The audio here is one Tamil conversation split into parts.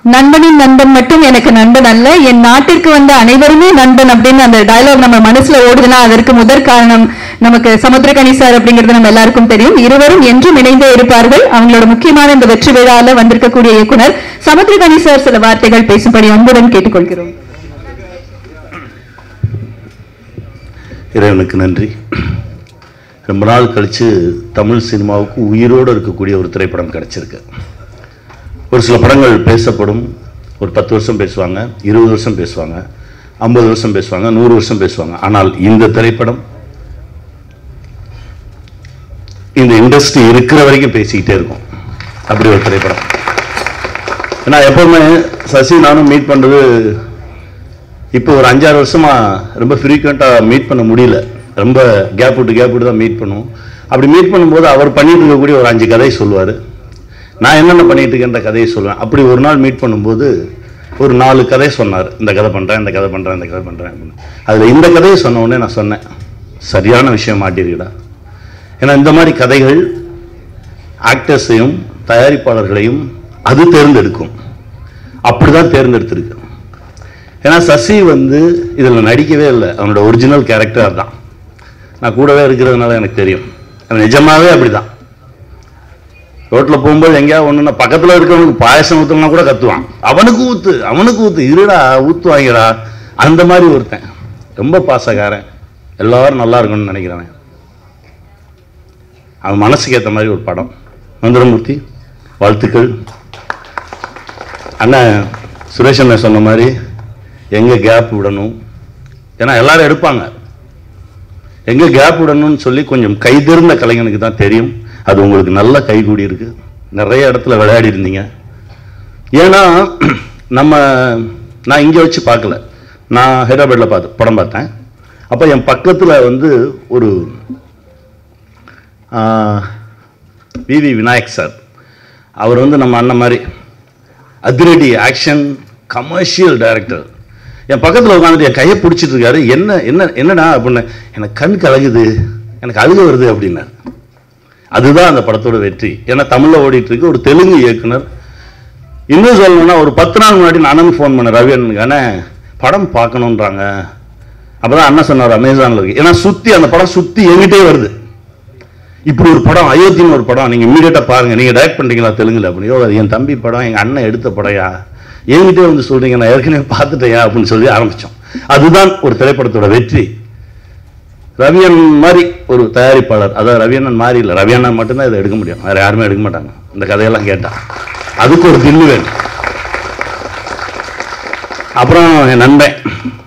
நண்பனின் நண்பன் மட்டும் எனக்கு நண்பன் அல்ல என் நாட்டிற்கு வந்த அனைவருமே நண்பன் அப்படின்னு அந்த டயலாக் நம்ம மனசுல ஓடுதுன்னா அதற்கு முதற் காரணம் நமக்கு சமுத்திரகனி சார் அப்படிங்கிறது நம்ம எல்லாருக்கும் தெரியும் இருவரும் என்றும் இணைந்தே இருப்பார்கள் அவங்களோட முக்கியமான இந்த வெற்றி விழால வந்திருக்கக்கூடிய இயக்குனர் சமுத்திரகனி சார் சில வார்த்தைகள் பேசும்படி அன்புடன் கேட்டுக்கொள்கிறோம் இறைவனுக்கு நன்றி ரொம்ப நாள் கழித்து தமிழ் சினிமாவுக்கு உயிரோடு இருக்கக்கூடிய ஒரு திரைப்படம் கிடச்சிருக்கு ஒரு சில படங்கள் பேசப்படும் ஒரு பத்து வருஷம் பேசுவாங்க இருபது வருஷம் பேசுவாங்க ஐம்பது வருஷம் பேசுவாங்க நூறு வருஷம் பேசுவாங்க ஆனால் இந்த திரைப்படம் இந்த இண்டஸ்ட்ரி இருக்கிற வரைக்கும் பேசிக்கிட்டே இருக்கும் அப்படி ஒரு திரைப்படம் ஏன்னா எப்பவுமே சசி நானும் மீட் பண்ணுறது இப்போ ஒரு அஞ்சாறு வருஷமா ரொம்ப ஃப்ரீக்வெண்ட்டாக மீட் பண்ண முடியல ரொம்ப கேப் விட்டு கேப் விட்டு தான் மீட் பண்ணுவோம் அப்படி மீட் பண்ணும்போது அவர் பண்ணிட்டு இருக்கக்கூடிய ஒரு அஞ்சு கதையை சொல்லுவார் நான் என்னென்ன பண்ணிட்டு இருக்கேன்ற கதையை சொல்லுவேன் அப்படி ஒரு நாள் மீட் பண்ணும்போது ஒரு நாலு கதை சொன்னார் இந்த கதை பண்ணுறேன் இந்த கதை பண்ணுறேன் இந்த கதை பண்ணுறேன் அப்படின்னு அதில் இந்த கதையை சொன்ன உடனே நான் சொன்னேன் சரியான விஷயம் மாட்டிருக்கடா ஏன்னா இந்த மாதிரி கதைகள் ஆக்டர்ஸையும் தயாரிப்பாளர்களையும் அது தேர்ந்தெடுக்கும் அப்படிதான் தேர்ந்தெடுத்திருக்கு ஏன்னா சசி வந்து இதில் நடிக்கவே இல்லை அவனோட ஒரிஜினல் கேரக்டர் தான் நான் கூடவே இருக்கிறதுனால எனக்கு தெரியும் அவன் நிஜமாவே அப்படிதான் ரோட்டில் போகும்போது எங்கேயாவது ஒன்றுனா பக்கத்தில் இருக்கிறவனுக்கு பாயசம் ஊற்றலாம் கூட கத்துவான் அவனுக்கு ஊத்து அவனுக்கு ஊத்து இருடா ஊத்துவாங்கடா அந்த மாதிரி ஒருத்தன் ரொம்ப பாசக்காரன் எல்லாரும் நல்லா இருக்கணும்னு நினைக்கிறவன் அவன் மனசுக்கு ஏற்ற மாதிரி ஒரு படம் மந்திரமூர்த்தி வாழ்த்துக்கள் அண்ணன் சுரேஷ் அண்ணன் சொன்ன மாதிரி எங்கே கேப் விடணும் ஏன்னா எல்லாரும் எடுப்பாங்க எங்கே கேப் விடணும்னு சொல்லி கொஞ்சம் கைதிருந்த கலைஞனுக்கு தான் தெரியும் அது உங்களுக்கு நல்ல கைகூடி இருக்கு நிறைய இடத்துல விளையாடி இருந்தீங்க ஏன்னா நம்ம நான் இங்கே வச்சு பார்க்கல நான் ஹைதராபாத்தில் பார்த்து படம் பார்த்தேன் அப்போ என் பக்கத்தில் வந்து ஒரு விவி விநாயக் சார் அவர் வந்து நம்ம அண்ணன் மாதிரி அதிரடி ஆக்ஷன் கமர்ஷியல் டைரக்டர் என் பக்கத்தில் உட்காந்துட்டு என் கையை பிடிச்சிட்டு இருக்காரு என்ன என்ன என்னடா அப்படின்னு எனக்கு கண் கலகுது எனக்கு அழுக வருது அப்படின்னாரு அதுதான் அந்த படத்தோட வெற்றி ஏன்னா தமிழில் ஓடிட்டு இருக்கு ஒரு தெலுங்கு இயக்குனர் இன்னும் சொல்லணும்னா ஒரு பத்து நாள் முன்னாடி நான் அண்ணனுக்கு ஃபோன் பண்ணேன் ரவி அண்ணனுக்கு அண்ணே படம் பார்க்கணுன்றாங்க அப்பதான் அண்ணன் சொன்னார் அமேசானில் இருக்கு ஏன்னா சுற்றி அந்த படம் சுற்றி எங்கிட்டே வருது இப்படி ஒரு படம் அயோத்தின்னு ஒரு படம் நீங்கள் இமீடியட்டாக பாருங்கள் நீங்கள் டைரக்ட் பண்ணுறீங்களா தெலுங்குல அப்படின்னு "யோ, அது என் தம்பி படம் எங்கள் அண்ணன் எடுத்த படையா என்கிட்டே வந்து சொல்கிறீங்க நான் ஏற்கனவே பார்த்துட்டேயா அப்படின்னு சொல்லி ஆரம்பித்தோம் அதுதான் ஒரு திரைப்படத்தோட வெற்றி ரவியன் மாதிரி ஒரு தயாரிப்பாளர் அதாவது ரவியண்ணன் மாதிரி இல்லை ரவியண்ணன் மட்டும்தான் இதை எடுக்க முடியும் வேறு யாருமே எடுக்க மாட்டாங்க இந்த கதையெல்லாம் கேட்டா அதுக்கு ஒரு தில்லு வேணும் அப்புறம் என் நண்பன்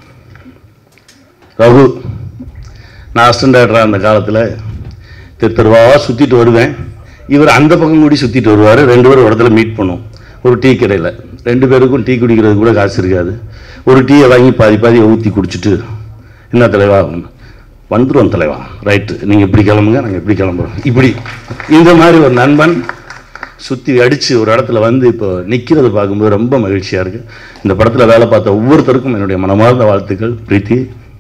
ரகு நான் அசிஸ்டன்ட் டைரக்டராக அந்த காலத்தில் தெரு தெருவாக சுற்றிட்டு வருவேன் இவர் அந்த பக்கம் கூடி சுற்றிட்டு வருவார் ரெண்டு பேரும் ஒரு இடத்துல மீட் பண்ணுவோம் ஒரு டீ கடையில் ரெண்டு பேருக்கும் டீ குடிக்கிறது கூட காசு இருக்காது ஒரு டீயை வாங்கி பாதி பாதி ஊற்றி குடிச்சிட்டு என்ன தலைவா வந்துடுவோம் தலைவா ரைட்டு நீங்கள் இப்படி கிளம்புங்க நாங்கள் இப்படி கிளம்புறோம் இப்படி இந்த மாதிரி ஒரு நண்பன் சுற்றி அடித்து ஒரு இடத்துல வந்து இப்போ நிற்கிறத பார்க்கும்போது ரொம்ப மகிழ்ச்சியாக இருக்குது இந்த படத்தில் வேலை பார்த்த ஒவ்வொருத்தருக்கும் என்னுடைய மனமார்ந்த வாழ்த்துக்கள் பிரீத்தி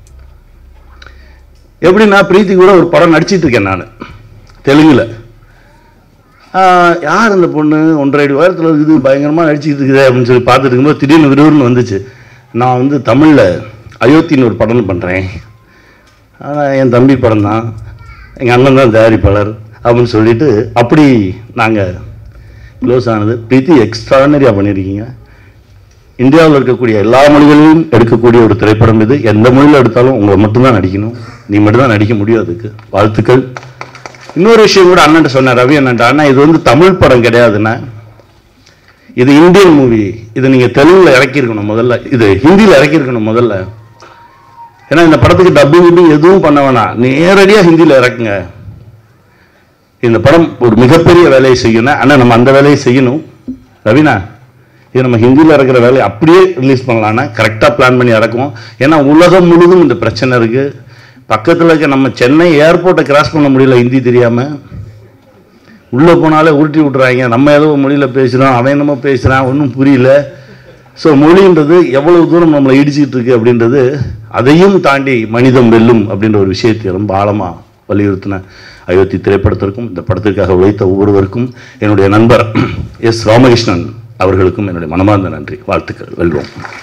எப்படின்னா பிரீத்தி கூட ஒரு படம் நடிச்சிட்டு இருக்கேன் நான் தெலுங்குல ஆஹ், யார் அந்த பொண்ணு ஒன்றரை அடி உயரத்தில் இருக்குது பயங்கரமாக நடிச்சிட்டு இருக்குது அப்படின்னு சொல்லி பார்த்துட்டு இருக்கும்போது திடீர்னு விறுவிறுன்னு வந்துச்சு நான் வந்து தமிழில் அயோத்தின்னு ஒரு படம் பண்ணுறேன் ஆனால் என் தம்பி படம் தான் எங்கள் அண்ணன் தான் தயாரிப்பாளர் அப்படின்னு சொல்லிட்டு அப்படி நாங்கள் க்ளோஸ் ஆனது பிரீத்தி எக்ஸ்ட்ரானரியாக பண்ணியிருக்கீங்க இந்தியாவில் இருக்கக்கூடிய எல்லா மொழிகளிலும் எடுக்கக்கூடிய ஒரு திரைப்படம் இது எந்த மொழியில் எடுத்தாலும் உங்களை மட்டும்தான் நடிக்கணும் நீ மட்டும்தான் நடிக்க முடியும் அதுக்கு வாழ்த்துக்கள் இன்னொரு விஷயம் கூட அண்ணன் சொன்னேன் ரவி அண்ணன் அண்ணா இது வந்து தமிழ் படம் கிடையாதுண்ணா இது இந்தியன் மூவி இது நீங்கள் தெலுங்குல இறக்கியிருக்கணும் முதல்ல இது ஹிந்தியில் இறக்கியிருக்கணும் முதல்ல ஏன்னா இந்த படத்துக்கு டப்பிங் கிப்பிங் எதுவும் பண்ண வேணாம் நேரடியாக ஹிந்தியில் இறக்குங்க இந்த படம் ஒரு மிகப்பெரிய வேலையை செய்யணும் ஆனால் நம்ம அந்த வேலையை செய்யணும் ரவினா இது நம்ம ஹிந்தியில் இருக்கிற வேலையை அப்படியே ரிலீஸ் பண்ணலான்னா கரெக்டாக பிளான் பண்ணி இறக்குவோம் ஏன்னா உலகம் முழுதும் இந்த பிரச்சனை இருக்குது பக்கத்தில் இருக்க நம்ம சென்னை ஏர்போர்ட்டை கிராஸ் பண்ண முடியல ஹிந்தி தெரியாமல் உள்ளே போனாலே உருட்டி விட்றாங்க நம்ம ஏதோ மொழியில் பேசுகிறோம் அவன் என்னமோ பேசுகிறான் ஒன்றும் புரியல ஸோ மொழின்றது எவ்வளவு தூரம் நம்மளை இடிச்சிட்டு இருக்கு அப்படின்றது அதையும் தாண்டி மனிதம் வெல்லும் அப்படின்ற ஒரு விஷயத்தை ரொம்ப ஆழமாக வலியுறுத்தின அயோத்தி திரைப்படத்திற்கும் இந்த படத்திற்காக உழைத்த ஒவ்வொருவருக்கும் என்னுடைய நண்பர் எஸ் ராமகிருஷ்ணன் அவர்களுக்கும் என்னுடைய மனமார்ந்த நன்றி வாழ்த்துக்கள் வெல்வோம்